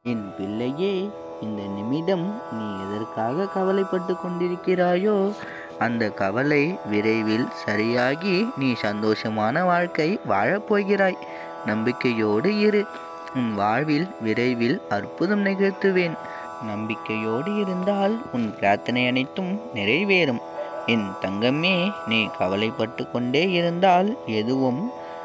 என் பிள்ளையே இந்த நிமிடம் நீ எதற்காக கவலைப்பட்டு கொண்டிருக்கிறாயோ அந்த கவலை விரைவில் சரியாகி நீ சந்தோஷமான வாழ்க்கை வாழப்போகிறாய் நம்பிக்கையோடு இரு உன் வாழ்வில் விரைவில் அற்புதம் நிகழ்த்துவேன் நம்பிக்கையோடு இருந்தால் உன் பிரார்த்தனை அனைத்தும் நிறைவேறும் என் தங்கமே நீ கவலைப்பட்டு கொண்டே இருந்தால் எதுவும்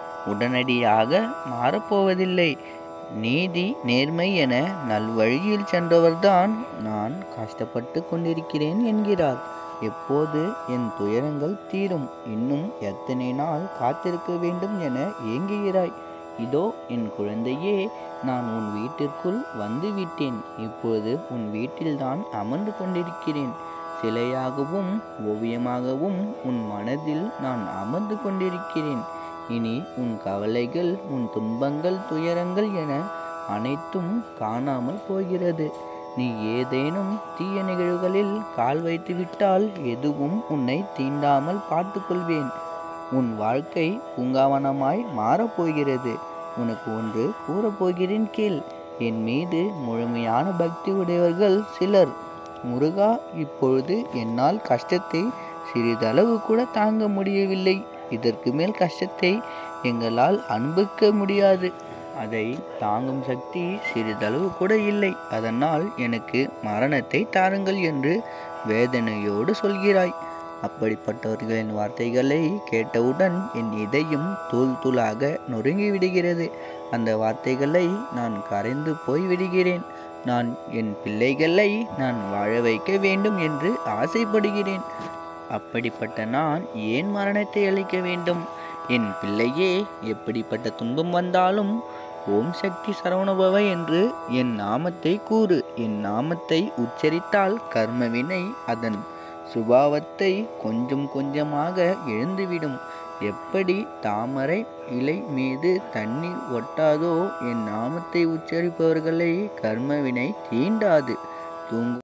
உடனடியாக மாறப்போவதில்லை நீதி நேர்மை என நல்வழியில் சென்றவர்தான் நான் கஷ்டப்பட்டு கொண்டிருக்கிறேன் என்கிறார் எப்போது என் துயரங்கள் தீரும் இன்னும் எத்தனை நாள் காத்திருக்க வேண்டும் என ஏங்குகிறாய் இதோ என் குழந்தையே நான் உன் வீட்டிற்குள் வந்து விட்டேன் இப்போது உன் வீட்டில்தான் அமர்ந்து கொண்டிருக்கிறேன் சிலையாகவும் ஓவியமாகவும் உன் மனதில் நான் அமர்ந்து கொண்டிருக்கிறேன் இனி உன் கவலைகள் உன் துன்பங்கள் துயரங்கள் என அனைத்தும் காணாமல் போகிறது நீ ஏதேனும் தீய நிகழ்வுகளில் கால் வைத்து விட்டால் எதுவும் உன்னை தீண்டாமல் பார்த்துக்கொள்வேன் உன் வாழ்க்கை பூங்காவனமாய் மாறப்போகிறது உனக்கு ஒன்று கூறப்போகிறேன் கேள் என் மீது முழுமையான பக்தி உடையவர்கள் சிலர் முருகா இப்பொழுது என்னால் கஷ்டத்தை சிறிதளவு கூட தாங்க முடியவில்லை இதற்கு மேல் கஷ்டத்தை எங்களால் அனுபவிக்க முடியாது அதை தாங்கும் சக்தி சிறிதளவு கூட இல்லை அதனால் எனக்கு மரணத்தை தாருங்கள் என்று வேதனையோடு சொல்கிறாய் அப்படிப்பட்டவர்களின் வார்த்தைகளை கேட்டவுடன் என் இதயம் தூள் தூளாக நொறுங்கி விடுகிறது அந்த வார்த்தைகளை நான் கரைந்து போய் விடுகிறேன் நான் என் பிள்ளைகளை நான் வாழ வைக்க வேண்டும் என்று ஆசைப்படுகிறேன் அப்படிப்பட்ட நான் ஏன் மரணத்தை அளிக்க வேண்டும் என் பிள்ளையே எப்படிப்பட்ட துன்பம் வந்தாலும் ஓம் சக்தி சரவணபவ என்று என் நாமத்தை கூறு என் நாமத்தை உச்சரித்தால் கர்மவினை அதன் சுபாவத்தை கொஞ்சம் கொஞ்சமாக எழுந்துவிடும் எப்படி தாமரை இலை மீது தண்ணீர் ஒட்டாதோ என் நாமத்தை உச்சரிப்பவர்களை கர்மவினை தீண்டாது தூங்கு